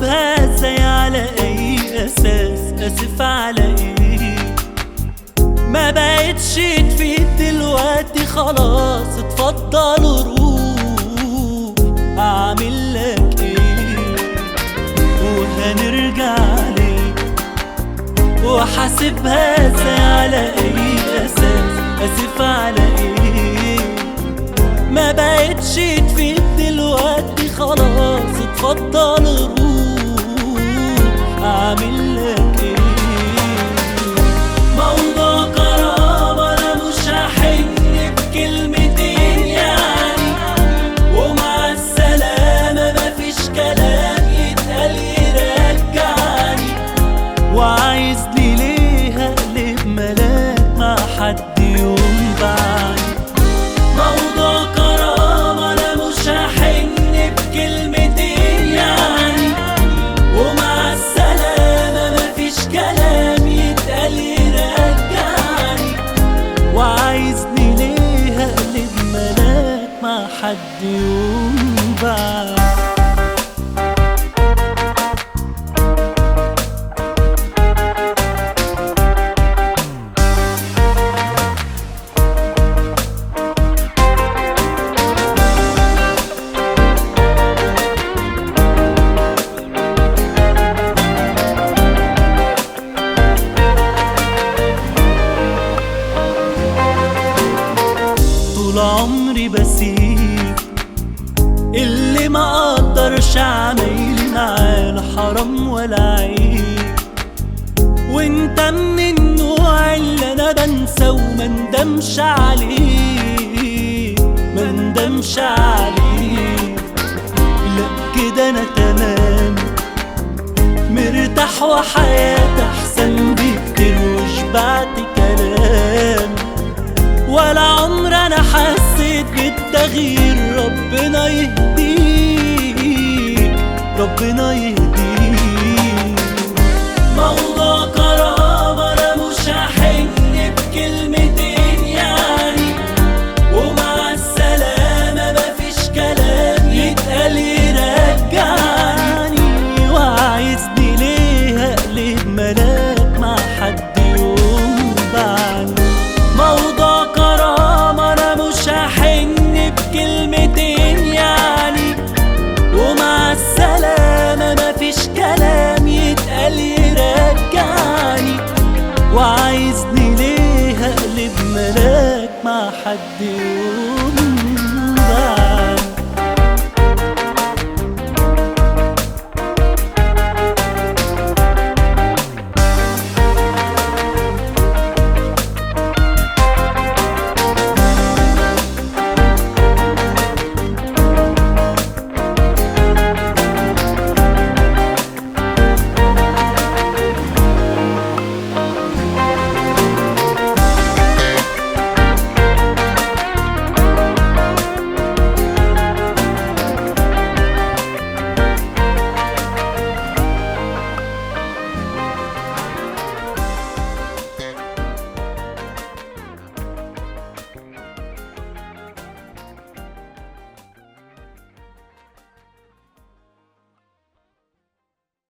وحاسبها ازاي على اي اساس اسف على ايه ما بقتش تفيد دلوقتي خلاص اتفضل روح اعمل لك ايه وهنرجع ليه وحاسبها ازاي على اي اساس اسف على ايه ما بقتش تفيد دلوقتي خلاص اتفضل روح اعمل لك ايه موضوع كرامة انا مش هحن بكلمتين يعني ومع السلامة مفيش كلام يتقال يرجعني وعايزني ليه اقلب ملاك مع حد ينفعني موضوع كرامة انا مش هحن بكلمتين يعني ومع السلامة مفيش كلام يتقال يرجعني وعايزني ليه اقلب ملاك مع حد ينفعني طول عمري بسيب اللي ما اقدرش اعمل معاه لا حرام ولا عيب وانت من النوع اللي انا بنسى وما ندمش عليه ما ندمش عليه لا كده انا تمام مرتاح وحياتي احسن بكتير وشبعت كلام ولا عمر انا حسيت بالتغيير ربنا يهديك ربنا يهديك موضوع كرامة انا مش هحن بكلمتين يعني ومع السلامة مفيش كلام يتقال يرجعني وعايزني ليه اقلب ملاك مع حد ينفعني موضوع كرامة انا مش هحن بكلمتين يعني ومع السلامة مفيش كلام يتقال يرجعني وعايزني ليه اقلب ملاك مع حد ينفعني